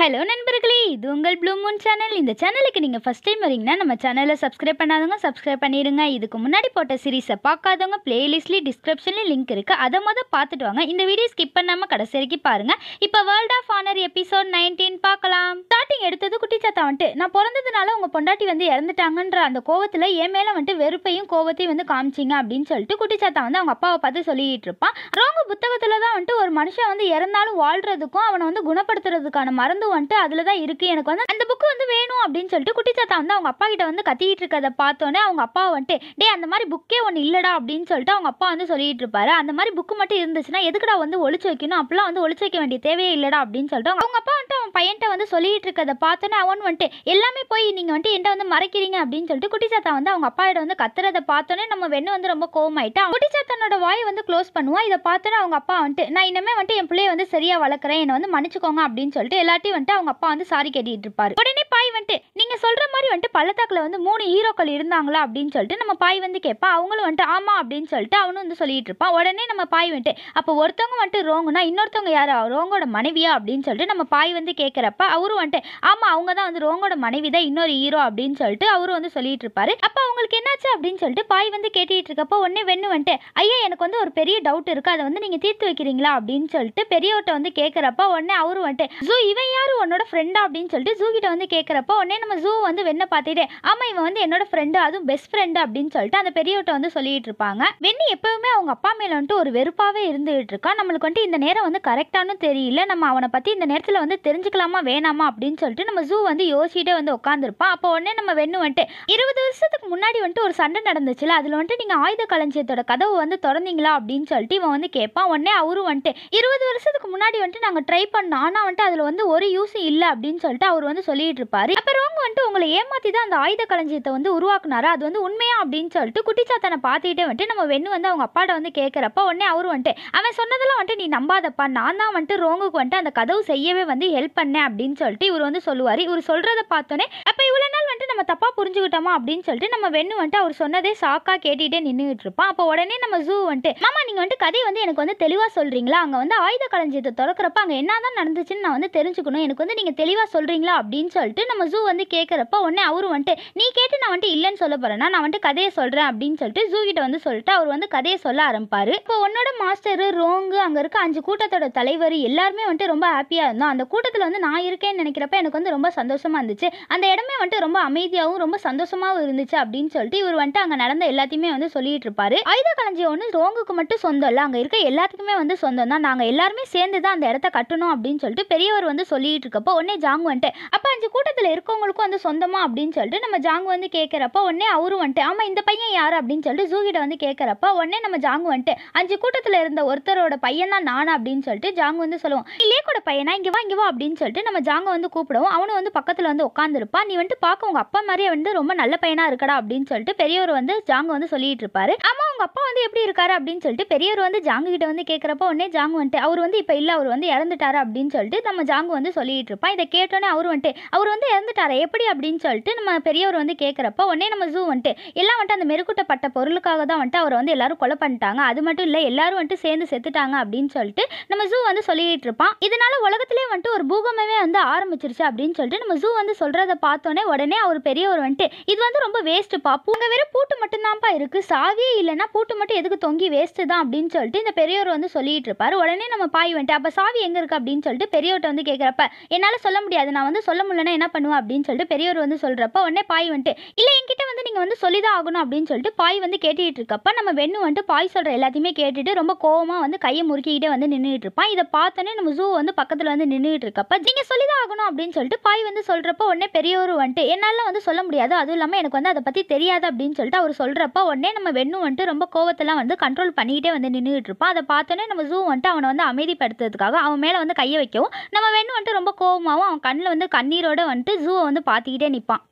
hello நண்பர்களே இது உங்கள் ப்ளூ மூன் சேனல் இந்த சேனலுக்கு நீங்கள் ஃபஸ்ட் டைம் வரீங்கன்னா நம்ம சேனலை சப்ஸ்கிரைப் பண்ணாதவங்க சப்ஸ்கிரைப் பண்ணிடுங்க இதுக்கு முன்னாடி போட்ட சீரிஸை பார்க்காதவங்க பிளேலிஸ்ட்லேயும் டிஸ்கிரிப்ஷன்லேயும் லிங்க் இருக்குது அதை மொதல் பார்த்துட்டு வாங்க இந்த வீடியோ ஸ்கிப் பண்ணாமல் கடைசி வரைக்கும் பாருங்கள் இப்போ world of honour episode nineteen பார்க்கலாம் ஸ்டார்டிங் எடுத்தது குட்டிச்சாத்தா வந்துட்டு நான் பிறந்ததுனால உங்கள் பொண்டாட்டி வந்து இறந்துட்டாங்கன்ற அந்த கோவத்தில் என் மேலே வந்துட்டு வெறுப்பையும் கோவத்தையும் வந்து காமிச்சிங்க அப்படின்னு சொல்லிட்டு குட்டிச்சாத்தா வந்து அவங்க அப்பாவை பார்த்து சொல்லிட்டு இருப்பான் ரோங்க புத்தகத்தில் தான் வந்துட்டு ஒரு மனுஷன் வந்து இறந்தாலும் வாழ்றதுக்கும் அவனை வந்து குணப்படுத்துறதுக்கான மருந்து வந்துட்டு அதில் தான் இருக்குது எனக்கு வந்து அந்த புக்கு வந்து வேணும் அப்படின்னு சொல்லிட்டு குட்டிச்சாத்தா வந்து அவங்க அப்பா கிட்ட வந்து கத்திக்கிட்டு இருக்கதை பார்த்தோன்னே அவங்க அப்பா வந்துட்டு டே அந்த மாதிரி புக்கே ஒன்று இல்லடா அப்படின்னு சொல்லிட்டு அவங்க அப்பா வந்து சொல்லிட்டு இருப்பாரு அந்த மாதிரி புக்கு மட்டும் இருந்துச்சுன்னா எதுக்குடா வந்து ஒளிச்சு வைக்கணும் அப்பெல்லாம் வந்து ஒளிச்சு வைக்க வேண்டிய தேவையே இல்லடா அப்படின்னு சொல்லிட்டு அவங்க அப்பா வந்துட்டு அவன் பையன்ட்ட வந்து சொல்லிட்டு இருக்கதை பார்த்தோன்னே அவன் வந்துட்டு எல்லாமே போய் நீங்கள் வந்துட்டு என்கிட்ட வந்து மறைக்கிறீங்க அப்படின்னு சொல்லிட்டு குட்டிச்சாத்தா வந்து அவங்க அப்பா கிட்ட வந்து கத்துறதை பார்த்தோன்னே நம்ம வெண்ணு வந்து ரொம்ப கோவமாயிட்டு குட்டிச்சாத்தனோட வாயை வந்து க்ளோஸ் பண்ணுவான் இதை பார்த்தோன்னே அவங்க அப்பா வந்துட்டு நான் இனிமே வந்துட்டு என் பிள்ளைய வந்து சரியா வளர்க்குறேன் என்னை வந்து மன்னிச்சுக்கோங்க அப்படின்னு சொல்லிட்டு எல்லாத்தையும் வந்துட்டு அவங்க அப்பா வந்து சாரி கேட்டிட்டு இருப்பாரு உடனே பாய் வந்துட்டு நீங்க சொல்ற மாதிரி வந்துட்டு பள்ளத்தாக்குல வந்து மூணு ஹீரோக்கள் இருந்தாங்களா அப்படின்னு சொல்லிட்டு நம்ம பாய் வந்து கேட்பா அவங்களும் வந்துட்டு ஆமா அப்படின்னு சொல்லிட்டு அவனும் வந்து சொல்லிட்டு இருப்பான் உடனே நம்ம பாய் வந்துட்டு அப்போ ஒருத்தவங்க வந்துட்டு ரோங்குனா இன்னொருத்தவங்க யாரு ரோங்கோட மனைவியா அப்படின்னு சொல்லிட்டு நம்ம பாய் வந்து கேட்குறப்ப அவரும் வந்துட்டு ஆமா அவங்க தான் வந்து ரோங்கோட மனைவி தான் இன்னொரு ஹீரோ அப்படின்னு சொல்லிட்டு அவரும் வந்து சொல்லிட்டு இருப்பாரு அப்போ அவங்களுக்கு என்னாச்சு அப்படின்னு சொல்லிட்டு பாய் வந்து கேட்டுட்டு இருக்கப்போ உடனே வெண்ணு வந்துட்டு ஐயா எனக்கு வந்து ஒரு பெரிய டவுட் இருக்கு அதை வந்து நீங்க தீர்த்து வைக்கிறீங்களா அப்படின்னு சொல்லிட்டு பெரியவர்கிட்ட வந்து கேட்குறப்ப உடனே அவரும் வந்துட்டு ஜூ இவன் யாரு உன்னோட ஃப்ரெண்டா அப்படின்னு சொல்லிட்டு ஜூ கிட்ட வந்து கேட்குறப்ப உடனே நம்ம ஜூ வந்து வெண்ணை பார்த்துட்டு ஆமா இவன் வந்து என்னோட ஃப்ரெண்டு அதுவும் பெஸ்ட் ஃப்ரெண்டு அப்படின்னு சொல்லிட்டு அந்த பெரியவர்கிட்ட வந்து சொல்லிட்டு இருப்பாங்க வெண்ணி எப்பவுமே அவங்க அப்பா மேல வந்துட்டு ஒரு வெறுப்பாவே இருந்துகிட்டு இருக்கா நம்மளுக்கு வந்துட்டு இந்த நேரம் வந்து கரெக்டானு தெரியல நம்ம அவனை பத்தி இந்த நேரத்துல வந்து தெரிஞ்சுக்கலாமா வேணாமா அப்படின்னு சொல்லிட்டு நம்ம ஜூ வந்து யோசிச்சுட்டே வந்து உட்காந்துருப்பான் அப்போ உடனே நம்ம வெண்ணு வந்துட்டு இருபது வருஷத்துக்கு முன்னாடி வந்துட்டு ஒரு சண்டை நடந்துச்சுல அதில் வந்துட்டு நீங்கள் ஆயுத களஞ்சியத்தோட கதவு வந்து திறந்தீங்களா அப்படின்னு சொல்லிட்டு இவன் வந்து கேட்பான் உடனே அவரும் வந்துட்டு இருபது வருஷத்துக்கு முன்னாடி வந்துட்டு நாங்கள் ட்ரை பண்ணோம் ஆனால் வந்துட்டு அதில் வந்து ஒரு யூஸும் இல்லை அப்படின்னு சொல்லிட்டு அவர் வந்து சொல்லிட்டு இருப்பாரு அப்போ ரோங்க வந்துட்டு உங்களை ஏமாத்தி தான் அந்த ஆயுத களஞ்சியத்தை வந்து உருவாக்குனாரு அது வந்து உண்மையா அப்படின்னு சொல்லிட்டு குட்டிச்சாத்தனை பார்த்துக்கிட்டே வந்துட்டு நம்ம வெண்ணு வந்து அவங்க அப்பாட்ட வந்து கேட்குறப்ப உடனே அவரும் வந்துட்டு அவன் சொன்னதெல்லாம் வந்துட்டு நீ நம்பாதப்பா நான் தான் வந்துட்டு ரோங்குக்கு வந்துட்டு அந்த கதவு செய்யவே வந்து ஹெல்ப் பண்ணேன் அப்படின்னு சொல்லிட்டு இவர் வந்து சொல்லுவார் இவர் சொல்கிறத பார்த்தோன்னே அப்போ இவ்வளோ நாள் வந்துட்டு நம்ம தப்பாக புரிஞ்சுக்கிட்டோமா அப்படின்னு சொல்லிட்டு நம்ம வெண்ணு வந்துட்டு அவர் சொன்னதே சாக்கா கேட்டுகிட்டே நின்றுட்டு இருப்பான் அப்போ உடனே நம்ம ஜூ வந்துட்டு மாமா நீங்கள் வந்துட்டு கதையை வந்து எனக்கு வந்து தெளிவாக சொல்கிறீங்களா அங்கே வந்து ஆயுத களஞ்சியத்தை திறக்கிறப்ப அங்கே என்ன தான் நடந்துச்சுன்னு நான் வந்து தெரிஞ்சுக்கணும் எனக்கு வந்து நீங்கள் தெளிவாக சொல்கிறீங்களா அப்படின்னு சொல்லிட்டு நம்ம ஜூ வந்து கேட்குறப்ப உடனே அவரும் வந்துட்டு நீ கேட்டு நான் வந்துட்டு இல்லைன்னு சொல்ல போகிறேன்னா நான் வந்துட்டு கதையை சொல்கிறேன் அப்படின்னு சொல்லிட்டு ஜூ கிட்ட வந்து சொல்லிட்டு அவர் வந்து கதையை சொல்ல ஆரம்பிப்பாரு இப்போ உன்னோட மாஸ்டரு ரோங்கு அங்கே இருக்க அஞ்சு கூட்டத்தோட தலைவர் எல்லாருமே வந்துட்டு ரொம்ப ஹாப்பியாக இருந்தோம் அந்த கூட்டத்தில் வந்து நான் இருக்கேன்னு நினைக்கிறப்ப எனக்கு வந்து ரொம்ப சந்தோஷமா இருந்துச்சு அந்த இடமே வந்துட்டு ரொம்ப அமைதியாகவும் ரொம்ப சந்தோஷமாகவும் இருந்துச்சு அப்படின்னு சொல்லிட்டு இவர் வந்துட்டு அங்கே நடந்த எல்லாத்தையுமே வந்து சொல்லிட்டு இருப்பாரு ஆயுத களஞ்சியம் ஒன்று ரோங்குக்கு மட்டும் சொந்தம் இல்லை அங்கே இருக்க எல்லாத்துக்குமே வந்து சொந்தம் தான் நாங்கள் எல்லாருமே சேர்ந்து தான் அந்த இடத்த கட்டணும் அப்படின்னு சொல்லிட்டு பெரியவர் வந்து சொல்லிட்டு இருக்கப்போ உடனே ஜாங் வந்துட்டு அப்போ அஞ்சு கூட்டத்தில் இருக்கவங்களுக்கும் வந்து சொந்தமா அப்படின்னு சொல்லிட்டு நம்ம ஜாங் வந்து கேட்குறப்ப உடனே அவரும் வந்துட்டு ஆமாம் இந்த பையன் யார் அப்படின்னு சொல்லிட்டு ஜூகிட்ட வந்து கேட்குறப்ப உடனே நம்ம ஜாங் வந்துட்டு அஞ்சு கூட்டத்தில் இருந்த ஒருத்தரோட பையன் தான் நானா அப்படின்னு சொல்லிட்டு ஜாங் வந்து சொல்லுவோம் லேக்கோட பையனா இங்கே வா இங்கே வா அப்படின்னு சொல்லிட்டு நம்ம ஜாங்க வந்து கூப்பிடுவோம் அவனும் வந்து பக்கத்தில் வந்து உட்காந்துருப்பான் நீ வந்துட்டு பார்க்க உங்க அப்பா மாதிரியே வந்து ரொம்ப நல்ல பையனா இருக்கடா அப்படின்னு சொல்லிட்டு பெரியவர் வந்து ஜாங்க வந்து சொல்லிட்டு இருப்பாரு ஆமா உங்க அப்பா வந்து எப்படி இருக்காரு அப்படின்னு சொல்லிட்டு பெரியவர் வந்து ஜாங்கு கிட்ட வந்து கேட்குறப்ப உடனே ஜாங் வந்துட்டு அவர் வந்து இப்போ இல்லை அவர் வந்து இறந்துட்டாரு அப்படின்னு சொல்லிட்டு நம்ம ஜாங்கு வந்து சொல்லிட்டு இருப்பான் இதை கேட்டோன்னே அவர் வந்துட்டு அவர் வந்து இறந்துட்டாரு எப்படி அப்படின்னு சொல்லிட்டு நம்ம பெரியவர் வந்து கேட்குறப்ப உடனே நம்ம ஜூ வந்துட்டு எல்லாம் வந்துட்டு அந்த மெருக்கூட்டப்பட்ட பொருளுக்காக தான் வந்துட்டு அவரை வந்து எல்லாரும் கொலை பண்ணிட்டாங்க அது மட்டும் இல்லை எல்லாரும் வந்துட்டு சேர்ந்து செத்துட்டாங்க அப்படின்னு சொல்லிட்டு நம்ம ஜூ வந்து சொல்லிட்டு இருப்பான் இதனால உலகத்திலே வந்துட்டு ஒரு பூகமே வந்து ஆரம்பிச்சிருச்சு அப்படின்னு சொல்லிட்டு நம்ம ஜூ வந்து சொல்றத பார்த்தோன்னே உடனே அவர் பெரியவர் வந்துட்டு இது வந்து ரொம்ப வேஸ்ட் பாப்பு உங்க வெறும் பூட்டு மட்டும்தான்ப்பா இருக்கு சாவியே இல்லைன்னா பூட்டு மட்டும் எதுக்கு தொங்கி வேஸ்ட் தான் அப்படின்னு சொல்லிட்டு இந்த பெரியவர் வந்து சொல்லிட்டு இருப்பாரு உடனே நம்ம பாய் வந்துட்டு அப்ப சாவி எங்க இருக்கு அப்படின்னு சொல்லிட்டு பெரியவர்கிட்ட வந்து கேட்குறப்ப என்னால சொல்ல முடியாது நான் வந்து சொல்ல முடியலன்னா என்ன பண்ணுவேன் அப்படின்னு சொல்லிட்டு பெரியவர் வந்து சொல்றப்ப உடனே பாய் வந்துட்டு இல்ல என்கிட்ட வந்து நீங்க வந்து சொல்லிதான் ஆகணும் அப்படின்னு சொல்லிட்டு பாய் வந்து கேட்டுட்டு இருக்கப்ப நம்ம வெண்ணு வந்துட்டு பாய் சொல்ற எல்லாத்தையுமே கேட்டுட்டு ரொம்ப கோவமா வந்து கையை முறுக்கிக்கிட்டே வந்து நின்றுட்டு இருப்பான் இதை பார்த்தோன்னே நம்ம ஜூ வந்து பக்கத்துல வந்து நின்றுட்டு இருக்கப்ப நீங்க சொல்லிதான் ஆகணும் அப்படின்னு சொல்லிட்டு பாய் வந்து சொல்றப்ப உடனே பெரியவர் வந்துட்டு என்னால வந்து சொல்ல முடியாது அதுவும் இல்லாம எனக்கு வந்து அதை பத்தி தெரியாது அப்படின்னு சொல்லிட்டு அவர் சொல்றப்ப உடனே நம்ம வெண்ணு வந்துட்டு ரொம்ப கோவத்தெல்லாம் வந்து கண்ட்ரோல் பண்ணிக்கிட்டே வந்து நின்றுட்டு இருப்பான் அதை பார்த்தோன்னே நம்ம ஜூ வந்துட்டு அவனை வந்து அமைதிப்படுத்துறதுக்காக அவன் மேல வந்து கையை வைக்கவும் நம்ம வெண்ணு வந்துட்டு ரொம்ப கோவமாவும் அவன் கண்ணில் வந்து கண்ணீரோட வந்துட்டு ஜூவை வந்து பார்த்துக்கிட்டே நிற்பான் உடனே பாய்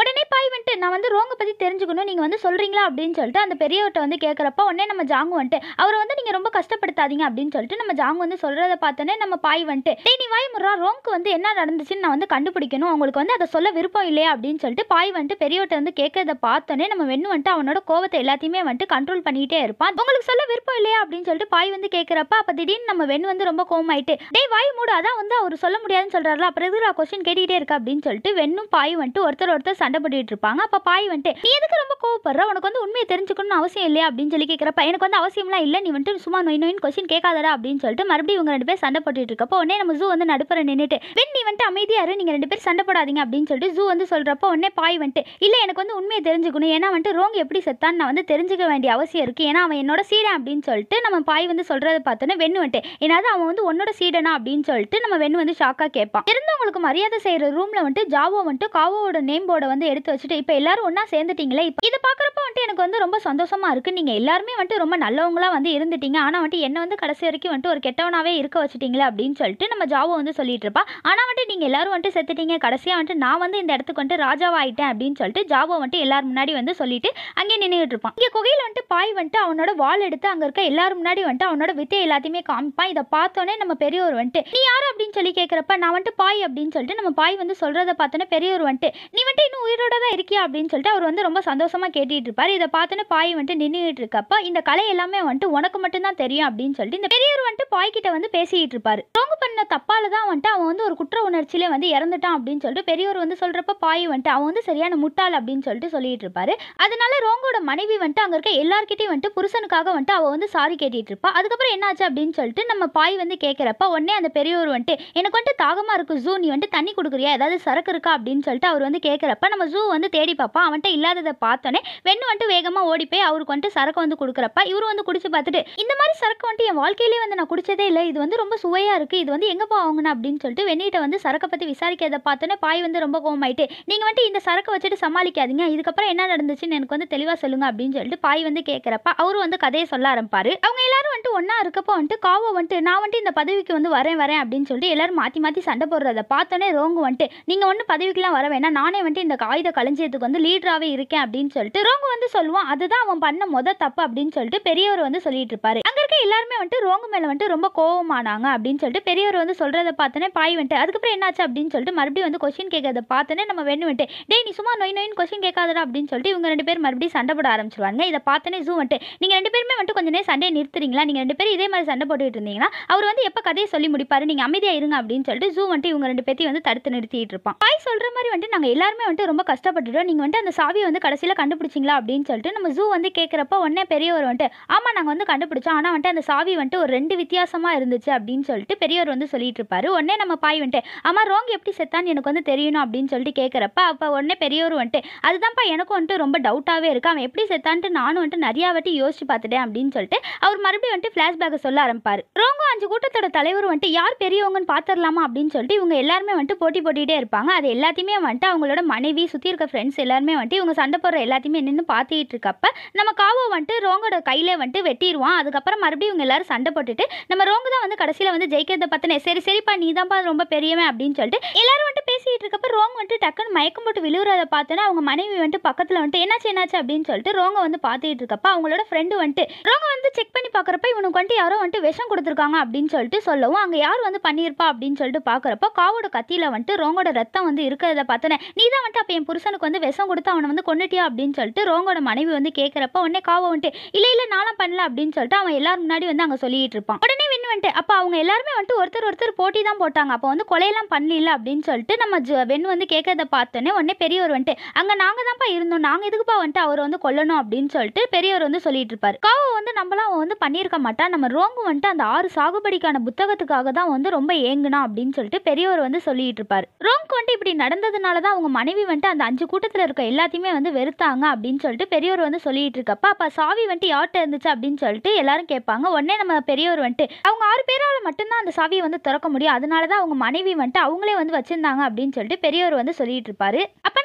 வந்துட்டு நான் வந்து ரோங்க பற்றி தெரிஞ்சுக்கணும் நீங்கள் வந்து சொல்கிறீங்களா அப்படின்னு சொல்லிட்டு அந்த பெரியவர்கிட்ட வந்து கேட்குறப்ப உடனே நம்ம ஜாங்கு வந்துட்டு அவரை வந்து நீங்கள் ரொம்ப கஷ்டப்படுத்தாதீங்க அப்படின்னு சொல்லிட்டு நம்ம ஜாங்கு வந்து சொல்கிறத பார்த்தோன்னே நம்ம பாய் வந்துட்டு டேய் நீ வாய் முறா ரோங்க்கு வந்து என்ன நடந்துச்சுன்னு நான் வந்து கண்டுபிடிக்கணும் உங்களுக்கு வந்து அதை சொல்ல விருப்பம் இல்லையா அப்படின்னு சொல்லிட்டு பாய் வந்துட்டு பெரியவர்கிட்ட வந்து கேட்கறத பார்த்தோன்னே நம்ம வெண்ணு வந்துட்டு அவனோட கோவத்தை எல்லாத்தையுமே வந்துட்டு கண்ட்ரோல் பண்ணிட்டே இருப்பான் உங்களுக்கு சொல்ல விருப்பம் இல்லையா அப்படின்னு சொல்லிட்டு பாய் வந்து கேட்குறப்ப அப்போ திடீர்னு நம்ம வெண்ணு வந்து ரொம்ப கோவமாயிட்டு டேய் வாய் மூடு அதான் வந்து அவர் சொல்ல முடியாதுன்னு சொல்கிறாருல அப்புறம் எதுக்கு கொஸ்டின் கேட்டுக்கிட்டே இருக்கா அப்படின்னு சொல்லிட்டு வெண்ணும் பாய் வந்துட்டு ஒருத்தர் ஒருத்தர் சண்டை போட்டுட்டு இருப்பாங்க அப்போ பாய் வந்துட்டு நீ எதுக்கு ரொம்ப கோவப்படுற உனக்கு வந்து உண்மையை தெரிஞ்சுக்கணும்னு அவசியம் இல்லையா அப்படின்னு சொல்லி கேட்குறப்ப எனக்கு வந்து அவசியம்லாம் இல்லை நீ வந்துட்டு சும்மா நொய் நொயின் கொஸ்டின் கேட்காதடா அப்படின்னு சொல்லிட்டு மறுபடியும் இவங்க ரெண்டு பேர் சண்டை போட்டுட்டு இருக்கப்போ உடனே நம்ம ஜூ வந்து நடுப்புற நின்றுட்டு வெண் நீ வந்துட்டு அமைதியா இரு நீங்க ரெண்டு பேரும் சண்டை போடாதீங்க அப்படின்னு சொல்லிட்டு ஜூ வந்து சொல்றப்போ உடனே பாய் வந்துட்டு இல்ல எனக்கு வந்து உண்மையை தெரிஞ்சுக்கணும் ஏன்னா வந்துட்டு ரோங் எப்படி செத்தான்னு நான் வந்து தெரிஞ்சுக்க வேண்டிய அவசியம் இருக்கு ஏன்னா அவன் என்னோட சீடன் அப்படின்னு சொல்லிட்டு நம்ம பாய் வந்து சொல்றத பார்த்தோன்னே வெண்ணு வந்துட்டு ஏன்னாவது அவன் வந்து உன்னோட சீடனா அப்படின்னு சொல்லிட்டு நம்ம வெண்ணு வந்து ஷாக்கா கேட்பான் இருந்தவங்களுக்கு மரியாதை செய்யற ரூம்ல வந்துட்டு ஜாவோ வந்துட்டு காவோட நேம் போர்டை வந்து எடுத்து வச்சுட்டு இப்போ எல்லாரும் ஒண்ணா சேர்ந்துட்டீங்களே இப்போ இதை பார்க்குறப்ப வந்துட்டு எனக்கு வந்து ரொம்ப சந்தோஷமா இருக்கு நீங்க எல்லாருமே வந்துட்டு ரொம்ப நல்லவங்களா வந்து இருந்துட்டீங்க ஆனா வந்துட்டு என்ன வந்து கடைசி வரைக்கும் வந்துட்டு ஒரு கெட்டவனாவே இருக்க வச்சுட்டீங்களே அப்படின்னு சொல்லிட்டு நம்ம ஜாவோ வந்து சொல்லிட்டு இருப்பா ஆனா வந்துட்டு நீங்க எல்லாரும் வந்துட்டு செத்துட்டீங்க கடைசியா வந்துட்டு நான் வந்து இந்த இடத்துக்கு வந்துட்டு ராஜாவாயிட்டேன் அப்படின்னு சொல்லிட்டு ஜாவோ வந்துட்டு எல்லாரும் முன்னாடி வந்து சொல்லிட்டு அங்கே நின்றுட்டு இருப்பான் இங்கே குகையில் வந்துட்டு பாய் வந்துட்டு அவனோட வாள் எடுத்து அங்கே இருக்க எல்லாரும் முன்னாடி வந்துட்டு அவனோட வித்தை எல்லாத்தையுமே காமிப்பான் இதை பார்த்தோன்னே நம்ம பெரியவர் வந்துட்டு நீ யார் அப்படின்னு சொல்லி கேட்குறப்ப நான் வந்துட்டு பாய் அப்படின்னு சொல்லிட்டு நம்ம பாய் வந்து சொல்றத பார்த்தோன்னே பெரியவர் வந்துட்டு நீ வந்துட்டு இன்னும் உயிரோட தான் இருக்கியா அப்படின்னு சொல்லிட்டு அவர் வந்து ரொம்ப சந்தோஷமா கேட்டுட்டு இருப்பாரு இதை பார்த்தோன்னே பாய் வந்துட்டு நின்றுட்டு இருக்கப்ப இந்த கலை எல்லாமே வந்துட்டு உனக்கு மட்டும்தான் தெரியும் அப்படின்னு சொல்லிட்டு இந்த பெரியவர் வந்துட்டு பாய் கிட்ட வந்து பேசிட்டு இருப்பாரு ரோங்கு பண்ண தப்பால தான் வந்துட்டு அவன் வந்து ஒரு குற்ற உணர்ச்சியிலே வந்து இறந்துட்டான் அப்படின்னு சொல்லிட்டு பெரியவர் வந்து சொல்றப்ப பாய் வந்துட்டு அவன் வந்து சரியான முட்டாள் அப்படின்னு சொல்லிட்டு சொல்லிட்டு இருப்பாரு அதனால ரோங்கோட மனைவி வந்துட்டு அங்க இருக்க எல்லார்கிட்டயும் வந்துட்டு புருஷனுக்காக வந்துட்டு அவ வந்து சாரி கேட்டுட்டு இருப்பா அதுக்கப்புறம் என்னாச்சு அப்படின்னு சொல்லிட்டு நம்ம பாய் வந்து கேட்குறப்ப உடனே அந்த பெரியவர் வந்துட்டு எனக்கு வந்துட்டு தாகமா இருக்கு ஜூ நீ வந்துட்டு தண்ணி கொடுக்குறியா ஏதாவது சரக்கு இருக்கா அப்படின்னு சொல்லிட்டு அவர் வந்து கேட்குறப்ப நம்ம ஜூ வந்து தேடி பார்ப்போம் அவன்கிட்ட இல்லாததை பார்த்தோன்னே வெண்ணு வந்துட்டு வேகமா ஓடி போய் அவருக்கு வந்துட்டு சரக்கு வந்து கொடுக்குறப்ப இவரு வந்து குடிச்சு பார்த்துட்டு இந்த மாதிரி சரக்கு வந்துட்டு என் வாழ்க்கையிலே வந்து நான் குடிச்சதே இல்லை இது வந்து ரொம்ப சுவையா இருக்கு இது வந்து எங்கப்பா வாங்கின அப்படின்னு சொல்லிட்டு வெண்ணிட்ட வந்து சரக்கை பத்தி விசாரிக்கிறத பார்த்தோன்னே பாய் வந்து ரொம்ப கோவமாயிட்டு நீங்க வந்துட்டு இந்த சரக்கு வச்சுட்டு சமாளிக்காதீங்க இதுக்கப்புறம் என்ன நடந்துச்சுன்னு எனக்கு வந்து தெளிவா சொல்லுங்க அப்படின்னு சொல்லிட்டு பாய் வந்து கேட்குறப்ப அவரும் வந்து கதையை சொல்ல ஆரம்பிப்பாரு அவங்க எல்லாரும் வந்துட்டு ஒண்ணா இருக்கப்போ வந்துட்டு காவோ வந்துட்டு நான் வந்துட்டு இந்த பதவிக்கு வந்து வரேன் வரேன் அப்படின்னு சொல்லிட்டு எல்லாரும் மாத்தி மாத்தி சண்டை போடுறத பார்த்தோன்னே ரோங்கு வந்துட்டு நீங்க ஒன்றும் பதவிக்கெல்லாம் வர வேணாம் நானே வந்துட்டு இந்த ஆயுத களஞ்சியத்துக்கு வந்து லீடராகவே இருக்கேன் அப்படின்னு சொல்லிட்டு ரோங்கு வந்து சொல்லுவான் அதுதான் அவன் பண்ண முத தப்பு அப்படின்னு சொல்லிட்டு பெரியவர் வந்து சொல்லிட்டு இருப்பாரு அங்க இருக்க எல்லாருமே வந்துட்டு ரோங்கு மேல வந்துட்டு ரொம்ப கோவமானாங்க அப்படின்னு சொல்லிட்டு பெரியவர் வந்து சொல்றத பார்த்தோன்னே பாய் வந்துட்டு அதுக்கப்புறம் என்னாச்சு அப்படின்னு சொல்லிட்டு மறுபடியும் வந்து கொஸ்டின் கேட்கறத பார்த்தோன்னே நம்ம வெண்ணு வந்துட்டு டேய் நீ சும்மா நொய் நொயின் கொஸ்டின் கேட்காதடா அப்படின்னு சொல்லிட்டு இவங்க ரெண்டு பேர் மறுபடியும் சண்டை போட ஆரம்பிச்சிருவாங்க இதை பார்த்தோன்னே ஜூ வந்துட்டு நீங்க ரெண்டு பேருமே வந்துட்டு கொஞ்ச நேரம் சண்டையை நிறுத்துறீங்களா நீங்க ரெண்டு பேரும் இதே மாதிரி சண்டை போட்டுட்டு இருந்தீங்கன்னா அவர் வந்து எப்போ கதையை சொல்லி முடிப்பாரு நீங்க அமைதியா இருங்க அப்படின்னு சொல்லிட்டு ஜூ வந்துட்டு இவங்க ரெண்டு பேத்தையும் வந்து தடுத்து நிறுத்திட்டு இருப்பான் பாய் சொல்ற மாதிரி வந்துட்டு நாங்க எல்லாருமே வந்துட்டு ரொம்ப கஷ்டப்பட்டுட்டோம் நீங்க வந்துட்டு அந்த சாவியை வந்து கடைசியில கண்டுபிடிச்சிங்களா அப்படின்னு சொல்லிட்டு நம்ம ஜூ வந்து கேட்குறப்ப உடனே பெரியவர் வந்துட்டு ஆமா நாங்க வந்து கண்டுபிடிச்சோம் ஆனா வந்துட்டு அந்த சாவி வந்துட்டு ஒரு ரெண்டு வித்தியாசமா இருந்துச்சு அப்படின்னு சொல்லிட்டு பெரியவர் வந்து சொல்லிட்டு இருப்பாரு உடனே நம்ம பாய் வந்துட்டு ஆமா ரோங் எப்படி செத்தான்னு எனக்கு வந்து தெரியணும் அப்படின்னு சொல்லிட்டு கேட்குறப்ப அப்போ உடனே பெரியவர் வந்துட்டு அதுதான்ப்பா எனக்கும் வந்துட்டு ரொம்ப டவுட்டாகவே இருக்கு அவன் எப்படி செத்தான்ட்டு நானும் வந்துட்டு நிறையா வாட்டி யோசிச்சு பார்த்துட்டேன் அப்படின்னு சொல்லிட்டு அவர் மறுபடியும் வந்துட்டு ஃப்ளாஷ்பேக்கை சொல்ல ஆரம்பிப்பாரு ரோங்கோ அஞ்சு கூட்டத்தோட தலைவர் வந்துட்டு யார் பெரியவங்கன்னு பார்த்துடலாமா அப்படின்னு சொல்லிட்டு இவங்க எல்லாருமே வந்துட்டு போட்டி போட்டுக்கிட்டே இருப்பாங்க அது எல்லாத்தையுமே வந்துட்டு அவங்களோட மனைவி சுற்றி இருக்க ஃப்ரெண்ட்ஸ் எல்லாருமே வந்துட்டு இவங்க சண்டை போடுற எல்லாத்தையுமே நின்று பார்த்துக்கிட்டு இருக்கப்ப நம்ம காவோ வந்துட்டு ரோங்கோட கையில வந்துட்டு வெட்டிடுவான் அதுக்கப்புறம் மறுபடியும் இவங்க எல்லாரும் சண்டை போட்டுட்டு நம்ம ரோங்கு தான் வந்து கடைசியில் வந்து ஜெயிக்கிறத பத்தின சரி சரிப்பா நீ தான்ப்பா ரொம்ப பெரியவன் அப்படின்னு சொல்லிட்டு எல்லாரும் வந்துட்டு பேசிட்டு இருக்கப்ப ரோங் வந்துட்டு டக்குன்னு மயக்கம் போட்டு விழுவுறத பார்த்தோன்னா அவங்க மனைவி வந்துட்டு பக்கத்தில் வந்துட்டு என்னாச்சு என்னாச்சு அப்படின்னு சொல்லிட்டு ரோங்க வந்து பார்த்துட்டு இருக்கப்ப அவங்களோட ஃப்ரெண்டு வந்துட்டு ரோங்க வந்து செக் பண்ணி பார்க்குறப்ப இவனுக்கு வந்துட்டு யாரோ வந்துட்டு விஷம் கொடுத்துருக்காங்க அப்படின்னு சொல்லிட்டு சொல்லவும் அங்கே யார் வந்து பண்ணியிருப்பா அப்படின்னு சொல்லிட்டு பார்க்குறப்ப காவோட கத்தியில் வந்துட்டு ரோங்கோட ரத்தம் வந்து இருக்கிறத பார்த்தோன்னே நீ தான் வந்துட்டு அப்போ என் புருஷனுக்கு வந்து விஷம் கொடுத்து அவனை வந்து கொண்டுட்டியா அப்படின்னு சொல்லிட்டு ரோங்கோட மனைவி வந்து கேட்குறப்ப உடனே காவோ வந்துட்டு இல்லை இல்லை நானும் பண்ணல அப்படின்னு சொல்லிட்டு அவன் எல்லாரும் முன்னாடி வந்து அங்கே சொல்லிட்டு இருப்பான் உடனே வின்னு வந்துட்டு அப்போ அவங்க எல்லாருமே வந்துட்டு ஒருத்தர் ஒருத்தர் போட்டி தான் போட்டாங்க அப்போ வந்து கொலையெல்லாம் பண்ணல அப்படின்னு சொல்லிட்டு நம்ம ஜ- வெண் வந்து கேட்கறத பார்த்தோன்னே உடனே பெரியவர் வந்துட்டு அங்கே நாங்கள் தான்ப்பா இருந்தோம் நாங்கள் எதுக்குப்பா வந்துட்டு அவர் வந்து கொல்லணும் அப்படின்னு சொல்லிட்டு பெரியவர் வந்து சொல்லிட்டு இருப்பாரு காவோ வந்து நம்மளாம் அவன் வந்து பண்ணியிருக்க மாட்டான் நம்ம ரோங்கு வந்துட்டு அந்த ஆறு சாகுபடிக்கான புத்தகத்துக்காக தான் வந்து ரொம்ப ஏங்குனா அப்படின்னு சொல்லிட்டு பெரியவர் வந்து சொல்லிட்டு இருப்பாரு ரோங்க்கு வந்துட்டு இப்படி நடந்ததுனால தான் அவங்க மனைவி வந்துட்டு அந்த அஞ்சு கூட்டத்தில் இருக்க எல்லாத்தையுமே வந்து வெறுத்தாங்க அப்படின்னு சொல்லிட்டு பெரியவர் வந்து சொல்லிட்டு இருக்கப்ப அப்போ சாவி வந்துட்டு யார்கிட்ட இருந்துச்சு அப்படின்னு சொல்லிட்டு எல்லாரும் கேட்பாங்க உடனே நம்ம பெரியவர் வந்துட்டு அவங்க ஆறு பேரால மட்டும்தான் அந்த சாவியை வந்து திறக்க முடியும் அதனால தான் அவங்க மனைவி வந்துட்டு அவங்களே வந்து வச்சிருந்தாங்க அப்படின்னு சொல்லிட்டு பெரியவர் வந்து சொல்லிட்டு இருப்பாரு அப்பனா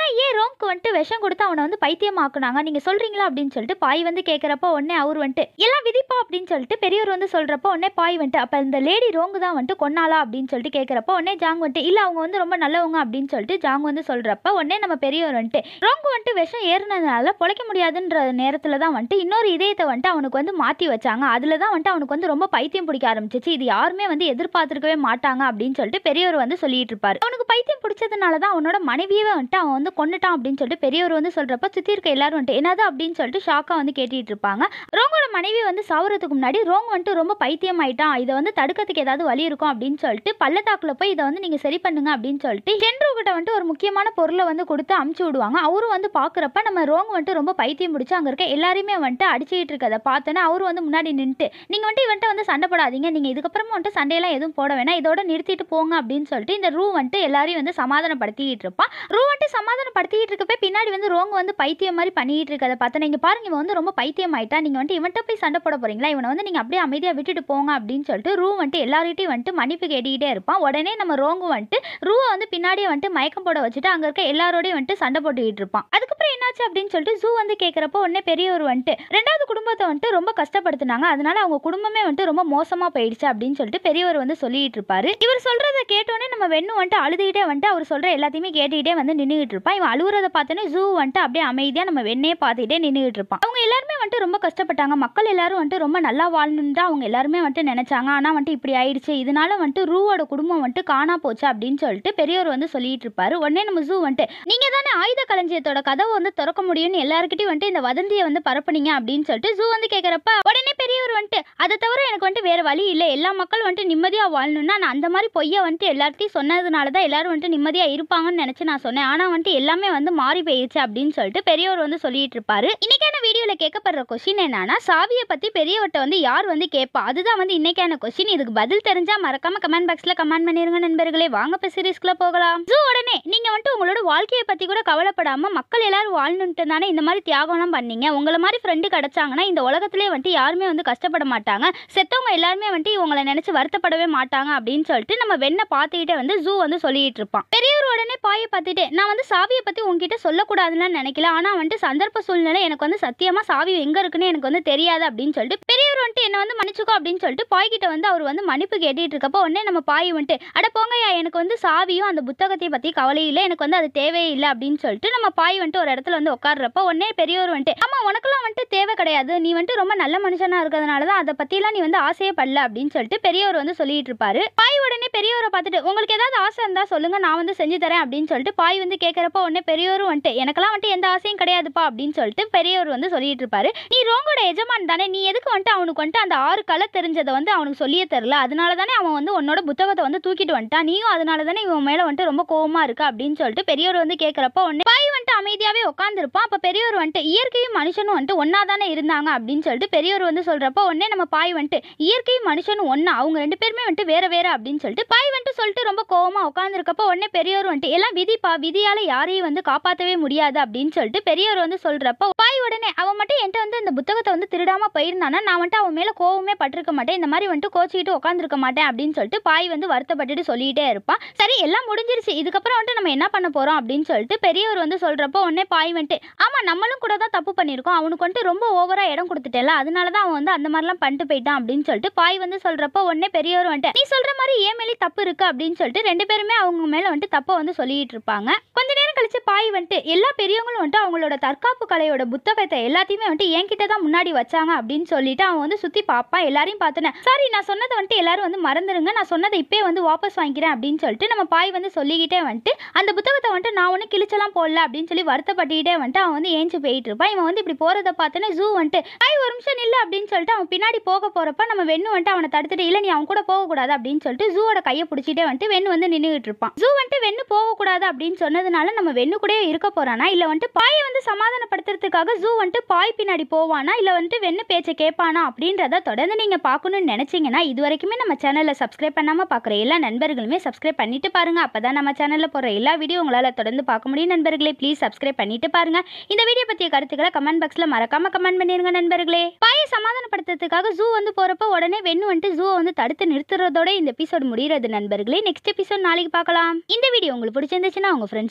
ஆனால் ஏன் ரோங்க்கு வந்துட்டு விஷம் கொடுத்து அவனை வந்து பைத்தியமாக்குனாங்க நீங்கள் சொல்கிறீங்களா அப்படின்னு சொல்லிட்டு பாய் வந்து கேட்குறப்போ உடனே அவர் வந்துட்டு எல்லாம் விதிப்பா அப்படின்னு சொல்லிட்டு பெரியவர் வந்து சொல்கிறப்போ உடனே பாய் வந்துட்டு அப்போ இந்த லேடி ரோங்கு தான் வந்துட்டு கொன்னாலா அப்படின்னு சொல்லிட்டு கேட்குறப்போ உடனே ஜாங் வந்துட்டு இல்லை அவங்க வந்து ரொம்ப நல்லவங்க அப்படின்னு சொல்லிட்டு ஜாங் வந்து சொல்கிறப்ப உடனே நம்ம பெரியவர் வந்துட்டு ரோங்கு வந்துட்டு விஷம் ஏறினதுனால பொழைக்க முடியாதுன்ற நேரத்தில் தான் வந்துட்டு இன்னொரு இதயத்தை வந்துட்டு அவனுக்கு வந்து மாற்றி வச்சாங்க அதில் தான் வந்துட்டு அவனுக்கு வந்து ரொம்ப பைத்தியம் பிடிக்க ஆரம்பிச்சிச்சு இது யாருமே வந்து எதிர்பார்த்துருக்கவே மாட்டாங்க அப்படின்னு சொல்லிட்டு பெரியவர் வந்து சொல்லிட்டு இருப்பாரு அவனுக்கு பைத்தியம் பிடிச்சதுனால தான் அவனோட மனைவியவே வந்துட்டு அவன் வந்து கொண்டுட்டான் அப்படின்னு சொல்லிட்டு பெரியவர் வந்து சொல்றப்ப சுத்தி இருக்க எல்லாரும் வந்துட்டு என்னது அப்படின்னு சொல்லிட்டு ஷாக்கா வந்து கேட்டுட்டு இருப்பாங்க ரோங்கோட மனைவி வந்து சாவறதுக்கு முன்னாடி ரோங் வந்துட்டு ரொம்ப பைத்தியம் ஆயிட்டான் இதை வந்து தடுக்கிறதுக்கு ஏதாவது வழி இருக்கும் அப்படின்னு சொல்லிட்டு பள்ளத்தாக்குல போய் இதை வந்து நீங்க சரி பண்ணுங்க அப்படின்னு சொல்லிட்டு ஹென்ரு கிட்ட வந்துட்டு ஒரு முக்கியமான பொருளை வந்து கொடுத்து அமுச்சு விடுவாங்க அவரும் வந்து பாக்குறப்ப நம்ம ரோங் வந்துட்டு ரொம்ப பைத்தியம் பிடிச்சி அங்க இருக்க எல்லாருமே வந்துட்டு அடிச்சுக்கிட்டு இருக்கதை பார்த்தோன்னே அவரும் வந்து முன்னாடி நின்றுட்டு நீங்க வந்துட்டு இவன்ட்ட வந்து சண்டை போடாதீங்க நீங்க இதுக்கப்புறமா வந்துட்டு சண்டையெல்லாம் எதுவும் போட வேணாம் இதோட நிறுத்திட்டு போங்க அப்படின்னு சொல்லிட்டு இந்த ரூ வந்துட்டு எல்லாரையும் வந்து சமாதானப்படுத்திக்கிட்டு இருப்பான் ரூ வந்துட்டு சமாதானப்படுத்திக்கிட்டு இருக்கப்ப பின்னாடி வந்து ரோங் வந்து பைத்தியம் மாதிரி பண்ணிட்டு இருக்கதை பார்த்தா நீங்க பாருங்க இவன் வந்து ரொம்ப பைத்தியம் ஆயிட்டா நீங்க வந்துட்டு இவன்ட்ட போய் சண்டை போட போறீங்களா இவனை வந்து நீங்க அப்படியே அமைதியா விட்டுட்டு போங்க அப்படின்னு சொல்லிட்டு ரூ வந்துட்டு எல்லார்கிட்டையும் வந்துட்டு மன்னிப்பு கேட்டுக்கிட்டே இருப்பான் உடனே நம்ம ரோங்கு வந்துட்டு ரூவை வந்து பின்னாடியே வந்துட்டு மயக்கம் போட வச்சுட்டு அங்க இருக்க எல்லாரோடையும் வந்துட்டு சண்டை போட்டுக்கிட்டு இருப்பான் அதுக்கப்புறம் என்னாச்சு அப்படின்னு சொல்லிட்டு ஜூ வந்து கேட்குறப்போ உடனே பெரியவர் வந்துட்டு ரெண்டாவது குடும்பத்தை வந்துட்டு ரொம்ப கஷ்டப்படுத்தினாங்க அதனால அவங்க குடும்பமே வந்துட்டு ரொம்ப மோசமா போயிடுச்சு அப்படின்னு சொல்லிட்டு பெரியவர் வந்து சொல்லிட்டு இருப்பாரு இவர் சொல்றத கேட்டோன்னே நம்ம வெண்ணு வந்துட்டு அழுதுகிட்டே வந்துட்டு அவர் சொல்ற எல்லாத்தையுமே கேட்டுக்கிட்டே வந்து நின்றுகிட்டு இருப்பான் இவன் அழுகுறத பார்த்தோன்னே ஜூ வந்துட்டு அப்படியே அமைதியா நம்ம வெண்ணையே பார்த்துக்கிட்டே நின்றுகிட்டு இருப்பான் அவங்க எல்லாருமே வந்துட்டு ரொம்ப கஷ்டப்பட்டாங்க மக்கள் எல்லாரும் வந்துட்டு ரொம்ப நல்லா வாழணும்னு தான் அவங்க எல்லாருமே வந்துட்டு நினைச்சாங்க ஆனா வந்துட்டு இப்படி ஆயிடுச்சு இதனால வந்துட்டு ரூவோட குடும்பம் வந்துட்டு காணா போச்சு அப்படின்னு சொல்லிட்டு பெரியவர் வந்து சொல்லிட்டு இருப்பாரு உடனே நம்ம ஜூ வந்துட்டு நீங்க தானே ஆயுத களஞ்சியத்தோட கதவை வந்து திறக்க முடியும்னு எல்லாருக்கிட்டையும் வந்துட்டு இந்த வதந்தியை வந்து பரப்புனீங்க அப்படின்னு சொல்லிட்டு ஜூ வந்து கேட்குறப்ப உடனே பெரியவர் வந்துட்டு அதை தவிர எனக்கு வந்துட்டு வேற வழி இல்லை எல்லா மக்கள் வந்துட்டு நிம்மதியாக வாழணும்னா நான் அந்த மாதிரி பொய்யை வந்துட்டு எல்லார்ட்டையும் சொன்னதுனால தான் எல்லாரும் வந்துட்டு நிம்மதியாக இருப்பாங்கன்னு நினச்சி நான் சொன்னேன் ஆனால் வந்துட்டு எல்லாமே வந்து மாறி போயிடுச்சு அப்படின்னு சொல்லிட்டு பெரியவர் வந்து சொல்லிட்டு இருப்பாரு இன்னைக்கான வீடியோவில் கேட்கப்படுற கொஸ்டின் என்னன்னா சாவியை பற்றி பெரியவர்கிட்ட வந்து யார் வந்து கேட்பா அதுதான் வந்து இன்னைக்கான கொஸ்டின் இதுக்கு பதில் தெரிஞ்சா மறக்காம கமெண்ட் பாக்ஸில் கமெண்ட் பண்ணிருங்க நண்பர்களே வாங்க இப்போ சீரீஸ்க்குள்ள போகலாம் ஸோ உடனே நீங்கள் வந்துட்டு உங்களோட வாழ்க்கையை பற்றி கூட கவலைப்படாம மக்கள் எல்லாரும் வாழணுன்ட்டு தானே இந்த மாதிரி தியாகம்லாம் பண்ணீங்க உங்களை மாதிரி ஃப்ரெண்டு கிடைச்சாங்கன்னா இந்த உலகத்திலே வந்துட்டு யாருமே வந்து கஷ்டப்பட மாட்டாங்க செத்தவங்க எல்லாருமே வந்துட்டு இவங்களை நினைச்சு வருத்தப்படவே மாட்டாங்க அப்படின்னு சொல்லிட்டு நம்ம வெண்ணை பார்த்துக்கிட்டே வந்து ஜூ வந்து சொல்லிட்டு இருப்பான் பெரியவர் உடனே பாயை பார்த்துட்டு நான் வந்து சாவியை பத்தி உங்ககிட்ட சொல்லக்கூடாதுன்னு நினைக்கல ஆனா வந்துட்டு சந்தர்ப்ப சூழ்நிலை எனக்கு வந்து சத்தியமா சாவி எங்க இருக்குன்னு எனக்கு வந்து தெரியாது அப்படின்னு சொல்லிட்டு பெரியவர் வந்துட்டு என்ன வந்து மன்னிச்சுக்கோ அப்படின்னு சொல்லிட்டு பாய் கிட்ட வந்து அவர் வந்து மன்னிப்பு கேட்டுட்டு இருக்கப்போ உடனே நம்ம பாய் வந்துட்டு அட போங்கய்யா எனக்கு வந்து சாவியும் அந்த புத்தகத்தை பத்தி கவலை இல்லை எனக்கு வந்து அது தேவையே இல்லை அப்படின்னு சொல்லிட்டு நம்ம பாய் வந்துட்டு ஒரு இடத்துல வந்து உட்கார்றப்ப உடனே பெரியவர் வந்துட்டு ஆமா உனக்கெல்லாம் வந்துட்டு தேவை கிடையாது நீ வந்துட்டு ரொம்ப நல்ல மனுஷனா இருக்கிறதுனால தான் அதை பத்திலாம் நீ வந்து ஆசையே படல அப்படின்னு சொல்லிட்டு பெரியவர் வந்து சொல்லிட்டு இருப்பாரு பாய் உடனே பெரியவரை பார்த்துட்டு உங்களுக்கு ஏதாவது ஆசை இருந்தா சொல்லுங்க நான் வந்து செஞ்சு தரேன் அப்படின்னு சொல்லிட்டு பாய் வந்து கேட்கறப்ப உடனே பெரியவரும் வந்துட்டு எனக்கெல்லாம் வந்துட்டு எந்த ஆசையும் கிடையாதுப்பா அப்படின்னு சொல்லிட்டு பெரியவர் வந்து சொல்லிட்டு இருப்பாரு நீ ரோங்கோட எஜமான் தானே நீ எதுக்கு வந்துட்டு அவனுக்கு வந்துட்டு அந்த ஆறு கலை தெரிஞ்சதை வந்து அவனுக்கு சொல்லியே தரல அதனால தானே அவன் வந்து உன்னோட புத்தகத்தை வந்து தூக்கிட்டு வந்துட்டான் நீயும் அதனால தானே இவன் மேல வந்துட்டு ரொம்ப கோவமா இருக்கு அப்படின்னு சொல்லிட்டு பெரியவர் வந்து கேட்கறப்ப உடனே பாய் வந்துட்டு அமைதியாவே உட்காந்துருப்பான் அப்ப பெரியவர் வந்துட்டு இயற்கையும் மனுஷனும் வந்துட்டு ஒன்னா தானே இருந்தாங்க அப்படின்னு சொல்லிட்டு பெரியவர் வந்து சொல்றப்போ உடனே நம்ம பாய் வந்துட்டு இயற்கையும் மனுஷனும் ஒண்ணா அவங்க ரெண்டு பேருமே வந்துட்டு வேற வேற அப்படின்னு சொல்லிட்டு பாய் வந்துட்டு சொல்லிட்டு ரொம்ப கோவமா உட்காந்துருக்கப்போ உடனே பெரியவர் வந்துட்டு எல்லாம் விதிப்பா விதியால யாரையும் வந்து காப்பாற்றவே முடியாது அப்படின்னு சொல்லிட்டு பெரியவர் வந்து சொல்றப்போ பாய் உடனே அவன் மட்டும் என்கிட்ட வந்து இந்த புத்தகத்தை வந்து திருடாம போயிருந்தானா நான் வந்துட்டு அவன் மேல கோவமே பட்டிருக்க மாட்டேன் இந்த மாதிரி வந்துட்டு கோச்சிக்கிட்டு உட்காந்துருக்க மாட்டேன் அப்படின்னு சொல்லிட்டு பாய் வந்து வருத்தப்பட்டுட்டு சொல்லிட்டே இருப்பான் சரி எல்லாம் முடிஞ்சிருச்சு இதுக்கப்புறம் வந்துட்டு நம்ம என்ன பண்ண போறோம் அப்படின்னு சொல்லிட்டு பெரியவர் வந்து சொல்றப்போ உடனே பாய் வந்துட்டு ஆமா நம்மளும் கூட தான் தப்பு பண்ணியிருக்கோம் அவனுக்கு வந்துட்டு ரொம்ப ஓவரா இடம் கொடுத்துட்டேல அதனால தான் அவன் வந்து அந்த மாதிரிலாம் பண்ணிட்டு போயிட்டான் அப்படின்னு சொல்லிட்டு பாய் வந்து சொல்றப்போ உடனே பெரியவர் வந்துட்டு நீ சொல்ற மாதிரி ஏன் மேலே தப்பு இருக்கு அப்படின்னு சொல்லிட்டு ரெண்டு பேருமே அவங்க மேல வந்துட்டு தப்பை வந்து சொல்லிட்டு இருப்பாங்க கொஞ்ச நேரம் கழிச்சு பாய் வந்துட்டு எல்லா பெரியவங்களும் வந்துட்டு அவங்களோட தற்காப்பு கலையோட புத்தகத்தை எல்லாத்தையுமே வந்துட்டு என்கிட்ட தான் முன்னாடி வச்சாங்க அப்படின்னு சொல்லிட்டு அவன் வந்து சுத்தி பார்ப்பான் எல்லாரையும் பார்த்தேன் சாரி நான் சொன்னதை வந்துட்டு எல்லாரும் வந்து மறந்துருங்க நான் சொன்னதை இப்பே வந்து வாபஸ் வாங்கிக்கிறேன் அப்படின்னு சொல்லிட்டு நம்ம பாய் வந்து சொல்லிக்கிட்டே வந்துட்டு அந்த புத்தகத்தை வந்துட்டு நான் ஒன்றும் கிழிச்சலாம் போடல அப்படின்னு சொல்லி வருத்தப்பட்டுக்கிட்டே வந்துட்டு அவன் வந்து ஏஞ்சி போயிட்டு இருப்பான் இவன் வந்து இப்படி போறத பார்த்தோன்னே ஜூ வந்துட்டு பாய் ஒரு நிமிஷம் இல்லை அப்படின்னு சொல்லிட்டு அவன் பின்னாடி போக போறப்ப நம்ம வெண்ணு வந்துட்டு அவனை தடுத்துட்டு இல்லை நீ அவன் கூட போகக்கூடாது அப்படின்னு சொல்லிட்டு ஜூவோட கையை பிடிச்சிட்டே வந்துட்டு வெண்ணு வந்து நின்றுட்டு இருப்பான் ஜூ வந்துட்டு வெண்ணு போகக்கூடாது அப்படின்னு சொன்னதுனால நம்ம வெண்ணு கூடயே இருக்க போறானா இல்லை வந்துட்டு பாயை வந்து சமாதானப்படுத்துறதுக்காக ஜூ வந்துட்டு பாய் பின்னாடி போவானா இல்லை வந்துட்டு வெண்ணு பேச்சை கேட்பானா அப்படின்றத தொடர்ந்து நீங்கள் பார்க்கணும்னு நினச்சிங்கன்னா இது வரைக்குமே நம்ம சேனலில் சப்ஸ்கிரைப் பண்ணாமல் பார்க்குற எல்லா நண்பர்களுமே சப்ஸ்கிரைப் பண்ணிட்டு பாருங்க அப்போ தான் நம்ம சேனலில் போகிற எல்லா வீடியோ உங்களால் தொடர்ந்து பார்க்க முடியும் நண்பர்களே ப்ளீஸ் சப்ஸ்கிரைப் பண்ணிட்டு பாருங்க இந்த வீடியோ பற்றிய கருத்துக்களை கமெண்ட் பாக்ஸில் மறக்காம கமெண்ட் பண்ணிருங்க நண்பர்களே பாயை சமாதானப்படுத்துறதுக்காக ஜூ வந்து போகிறப்ப உடனே வெண்ணு வந்துட்டு ஜூ வந்து தடுத்து நிறுத்துறதோட இந்த எபிசோட் முடிகிறது நண்பர்களே நெக்ஸ்ட் எபிசோட் நாளைக்கு பார்க்கலாம் இந்த வீடியோ உங்களுக்கு பிடிச்சிருந்துச்சுன்னா உங்கள் ஃப்ரெண்ட்ஸுக்கும் ஷேர்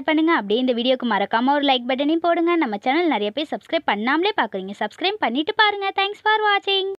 சப்ஸ்கிரைப் பண்ணுங்க அப்படியே இந்த வீடியோக்கு மறக்காம ஒரு லைக் பட்டனையும் போடுங்க நம்ம சேனல் நிறைய பேர் சப்ஸ்கிரைப் பண்ணாமலே பார்க்குறீங்க சப்ஸ்கிரைப் பண்ணிட்டு பாருங்க தேங்க்ஸ் ஃபார் வாட்சிங்